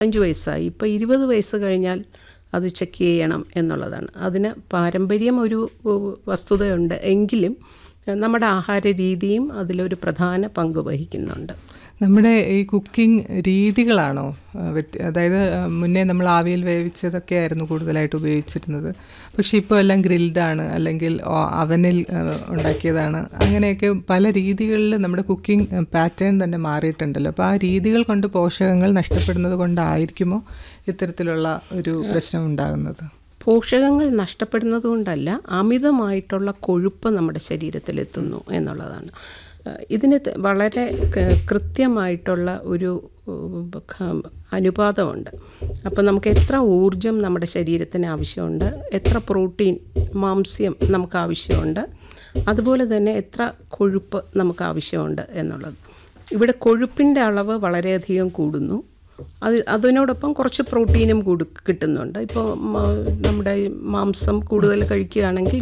അഞ്ച് വയസ്സായി ഇപ്പോൾ ഇരുപത് വയസ്സ് കഴിഞ്ഞാൽ അത് ചെക്ക് ചെയ്യണം എന്നുള്ളതാണ് അതിന് പാരമ്പര്യം ഒരു ഉ- വസ്തുതയുണ്ട് എങ്കിലും നമ്മുടെ ആഹാര രീതിയും അതിലൊരു പ്രധാന പങ്ക് വഹിക്കുന്നുണ്ട് നമ്മുടെ ഈ കുക്കിംഗ് രീതികളാണോ ആ, വ്യത്യ- അതായത് ആ, മുന്നേ നമ്മൾ ആവിയിൽ വേവിച്ചതൊക്കെ ആയിരുന്നു കൂടുതലായിട്ട് ഉപയോഗിച്ചിരുന്നത് പക്ഷേ ഇപ്പോൾ എല്ലാം ഗ്രിൽഡാണ് അല്ലെങ്കിൽ ഓ- അവനിൽ ആ, ഉണ്ടാക്കിയതാണ് അങ്ങനെയൊക്കെ പല രീതികളിൽ നമ്മുടെ കുക്കിംഗ് പാറ്റേൺ തന്നെ മാറിയിട്ടുണ്ടല്ലോ അപ്പോൾ ആ രീതികൾ കൊണ്ട് പോഷകങ്ങൾ നഷ്ടപ്പെടുന്നത് കൊണ്ടായിരിക്കുമോ ഇത്തരത്തിലുള്ള ഒരു പ്രശ്നം ഉണ്ടാകുന്നത് പോഷകങ്ങൾ നഷ്ടപ്പെടുന്നത് കൊണ്ടല്ല അമിതമായിട്ടുള്ള കൊഴുപ്പ് നമ്മുടെ ശരീരത്തിലെത്തുന്നു എന്നുള്ളതാണ് ഏഹ് ഇതിന് ത- വളരെ ക- കൃത്യമായിട്ടുള്ള ഒരു ഉം, ഖ- അനുപാതമുണ്ട് അപ്പോൾ നമുക്ക് എത്ര ഊർജം നമ്മുടെ ശരീരത്തിന് ആവശ്യമുണ്ട് എത്ര പ്രോട്ടീൻ മാംസ്യം നമുക്ക് ആവശ്യമുണ്ട് അതുപോലെ തന്നെ എത്ര കൊഴുപ്പ് നമുക്ക് ആവശ്യമുണ്ട് എന്നുള്ളത് ഇവിടെ കൊഴുപ്പിൻ്റെ അളവ് വളരെയധികം കൂടുന്നു അത് അതിനോടൊപ്പം കുറച്ച് പ്രോട്ടീനും കൂടി കിട്ടുന്നുണ്ട് ഇപ്പോൾ നമ്മുടെ ഈ മാംസം കൂടുതൽ കഴിക്കുകയാണെങ്കിൽ